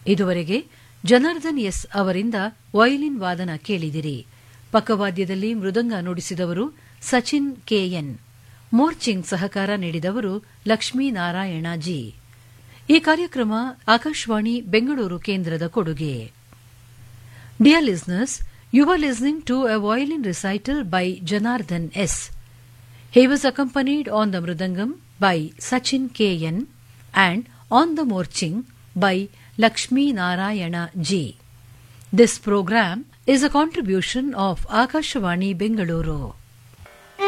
ಇದುವರೆಗೆ ಜನಾರ್ದನ್ ಎಸ್ ಅವರಿಂದ ವಯಲಿನ್ ವಾದನ ಕೇಳಿದಿರಿ ಪಕ್ಕವಾದ್ಯದಲ್ಲಿ ಮೃದಂಗ ನುಡಿಸಿದವರು ಸಚಿನ್ ಕೆಎನ್ ಮೋರ್ಚಿಂಗ್ ಸಹಕಾರ ನೀಡಿದವರು ಲಕ್ಷ್ಮೀನಾರಾಯಣ ಜಿ ಈ ಕಾರ್ಯಕ್ರಮ ಆಕಾಶವಾಣಿ ಬೆಂಗಳೂರು ಕೇಂದ್ರದ ಕೊಡುಗೆ dear listeners you are listening to a violin recital by Janardhan S He was accompanied on the Mridangam by Sachin K.N. and on the Morching by Lakshmi Narayana G. This program is a contribution of Akashvani Bengaluru.